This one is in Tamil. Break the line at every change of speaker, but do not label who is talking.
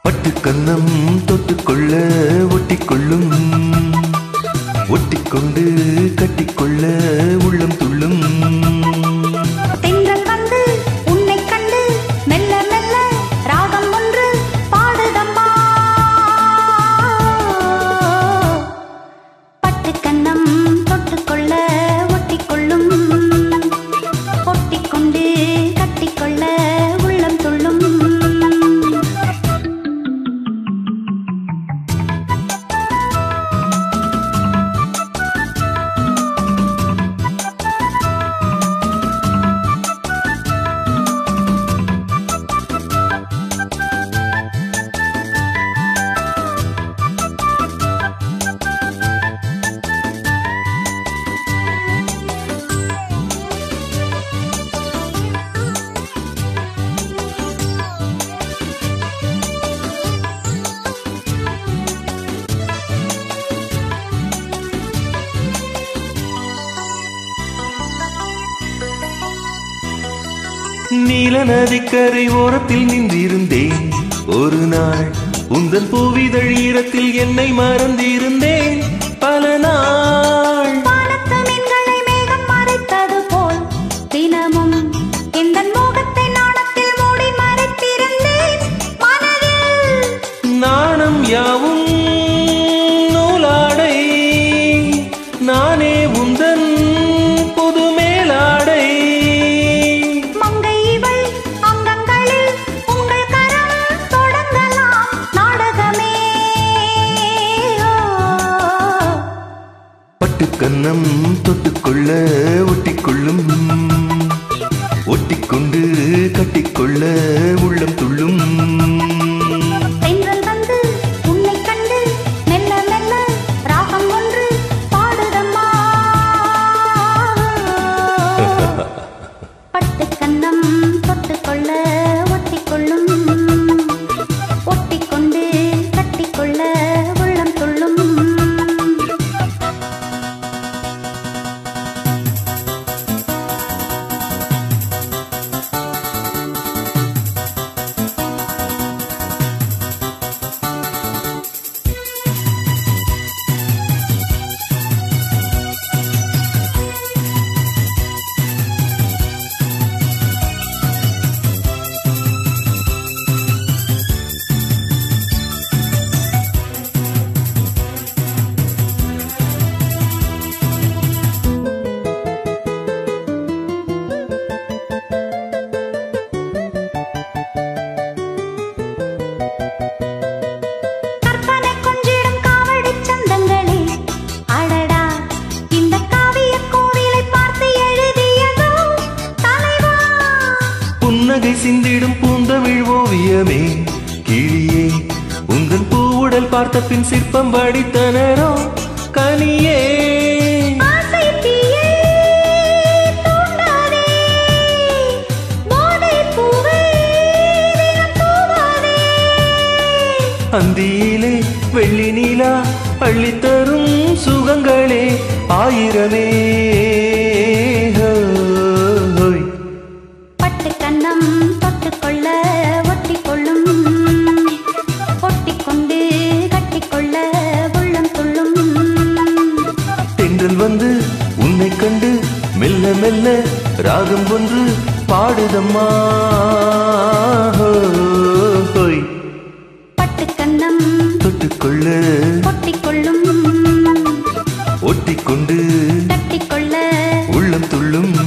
பட்டு கன்னம் தொட்டுக்கொள்ள ஒட்டிக்கொள்ளும் ஒட்டிக்கொண்டு கட்டிக்கொள்ள உள்ளம் துள்ளும்
தென்றல் வந்து உன்னை கண்டு மெல்ல மெல்ல ராகம் ஒன்று பாடுதம்மா பட்டு கன்னம் தொட்டுக்கொள்ள ஒட்டிக்கொள்ளும் ஒட்டிக்கொண்டு கட்டிக்கொள்ள உள்ளம் துள்ளும்
நீல நதிக்கரை ஓரத்தில் நின்றிருந்தேன் ஒரு நாள் உந்தன் பூவிதழ் ஈரத்தில் என்னை மறந்திருந்தேன் பல நாள்
வானத்து மீன்களை மேகம் மறைத்தது போல் தினமும் எந்தன் மோகத்தை நாணத்தில் மூடி மறைத்திருந்தேன் மனதில்
நாணம் யாவும் நூலாடை நானே உந்தன் புது மேலாடை
மங்கை இவள் அங்கங்களில் உங்கள் கரம் தொடங்கலாம் நாடகமே ஓ.
பட்டுக்கன்னம் தொட்டுக்கொள்ள ஒட்டிக்கொள்ளும் ஒட்டிக்கொண்டு கட்டிக்கொள்ள உள்ளம் துள்ளும்
தென்றல் வந்து உன்னை கண்டு மெல்ல மெல்ல ராகம் ஒன்று பாடுதம்மா பட்டு கன்னம் தொட்டுக்கொள்ள ஒட்டிக்கொள்ளும் ஒட்டிக்கொண்டு கட்டிக்கொள்ள உள்ளம் துள்ளும் கற்பனை கொஞ்சிடும் காவடி சந்தங்களே அடடா இந்த காவிய கோவிலை பார்த்து எழுதியதோ தலைவா
புன்னகை சிந்திடும் பூந்தமிழ் ஓவியமே கிளியே உந்தன் பூவுடல் பார்த்த பின் சிற்பம் வடித்தனரோ கனியே
ஆசை தீயை தூண்டாதே போதைப் பூவை தினம் தூவாதே
அந்தியிலே வெள்ளி நீலா அள்ளித்தரும் சுகங்களே ஆயிரமே ஹோய்.
பட்டு கன்னம் தொட்டுக்கொள்ள ஒட்டிக்கொள்ளும் ஒட்டிக்கொண்டு கட்டிக்கொள்ள உள்ளம் துள்ளும்
தென்றல் வந்து உன்னை கண்டு மெல்ல மெல்ல ராகம் ஒன்று பாடுதம்மா ஹோய்.
பட்டு கன்னம்
தொட்டுக்கொள்ள
ஒட்டிக்கொள்ளும்
ஒட்டிக்கொண்டு
கட்டிக்கொள்ள
உள்ளம் துள்ளும்